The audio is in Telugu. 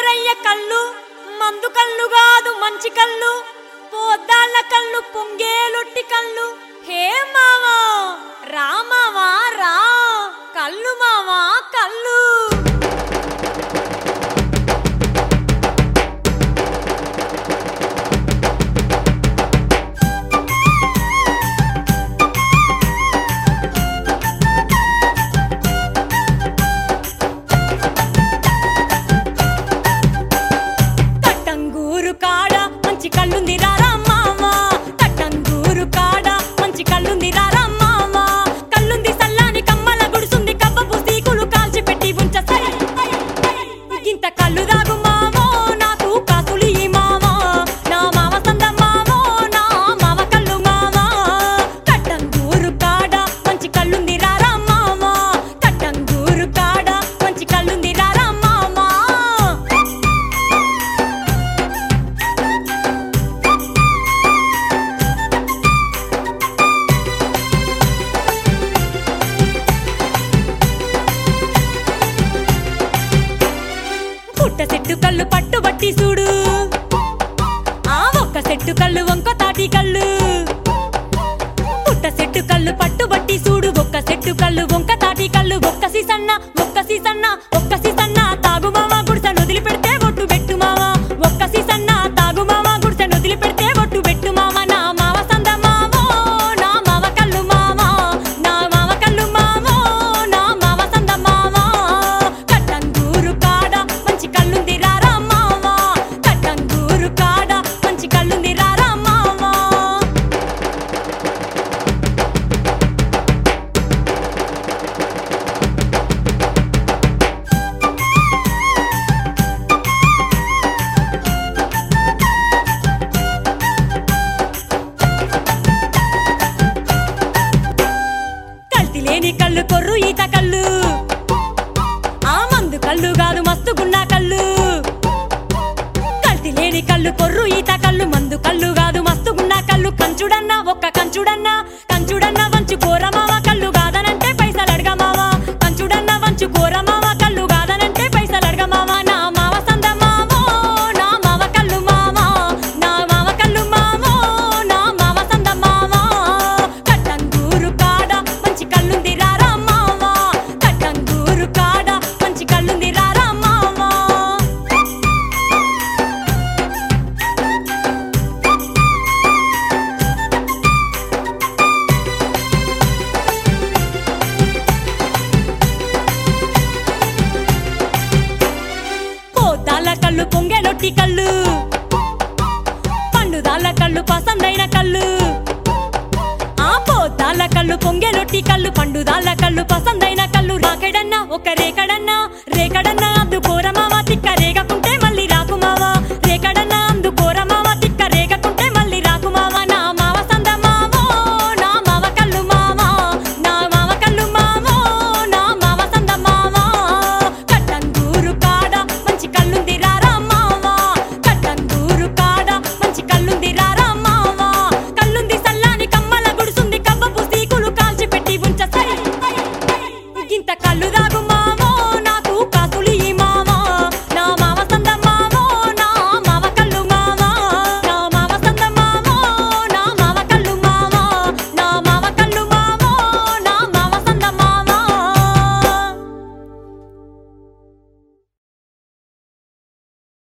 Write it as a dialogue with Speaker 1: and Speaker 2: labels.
Speaker 1: ఎర్రయ్య కళ్ళు మందు కళ్ళు కాదు మంచి కళ్ళు పోద్దాళ్ళ కళ్ళు పొంగేలొట్టి కళ్ళు హే మావా రా మావా రా కళ్ళు మావా కళ్ళు కట్టంగూరు కాడ మంచి కళ్ళుంది రారా మావా కట్టంగూరు కాడ మంచి కళ్ళుంది రారా మావా కళ్ళుంది సల్లాని కమ్మల గుడుసుంది కవ్వపు సీకులు కాల్చి పెట్టి ఉంచ సై, సై, సై. ఇంత కళ్ళు దాగు మావో నాకు కాసులు ఈ మావా నా మావ సంద మావో నా మావ కళ్ళు మావా కట్టంగూరు కాడ మంచి కళ్ళుంది రారా మావా కట్టంగూరు కాడ మంచి కళ్ళుంది రారా మావా పుట్ట చెట్టు కళ్ళు పట్టుబట్టి చూడు ఆ ఒక్క చెట్టు కళ్ళు వంక తాటి కళ్ళు పుట్ట చెట్టు కళ్ళు పట్టుబట్టి చూడు ఒక్క చెట్టు కళ్ళు వంక తాటి కళ్ళు ఒక్క సీసన్న ఒక్క సీసన్న ఒక్క సీసన్న తాగు మామ గుడిసె నొదిలి పెడితే ఒట్టు పెట్టు మామ ఒక్క సీసన్న తాగు మామ గుడిసె నొదిలి పెడితే ఒట్టు పెట్టు మామ నా మావ సంద మావో నా మావ కళ్ళు మామ నా మావ కళ్ళు మావో నా మావ సంద మావ కట్టంగూరు కాడ మంచి కళ్ళుంది రారా మావ కట్టంగూరు కాడ మంచి కళ్ళుంది రారా మావ కల్తీ లేని కళ్ళు కొర్రు ఈత కళ్ళు ఆ మందు కళ్ళు కాదు మస్తుగున్న కళ్ళు కల్తీ లేని కళ్ళు కొర్రు ఈత కళ్ళు మందు కళ్ళు కాదు మస్తుగున్న కళ్ళు కంచుడన్నా ఒక్క కంచుడన్నా కంచుడన్నా వంచు కోరమావ కళ్ళు కాదనంటే పైసలు అడగమావా కంచుడన్నా వంచు కోరమావ కళ్ళు కాదనంటే పైసలు అడగమావా నా మావ సంద మావో నా మావ కళ్ళు మావా నా మావ కళ్ళు మావో నా మావ సంద మావా కట్టంగూరు కాడ మంచి కళ్ళుంది రారా మావా కట్టంగూరు కాడ మంచి కళ్ళుంది రారా మావా పోతాల కళ్ళు పొంగెలొట్టి కళ్ళు పండుదాల కళ్ళు పసందైన కళ్ళు ఆ పోతాల కళ్ళు పొంగెలొట్టి కళ్ళు పండుదాల కళ్ళు పసందైన కళ్ళు రాకెడన్నా ఒక రేకడన్నా రేకడన్నా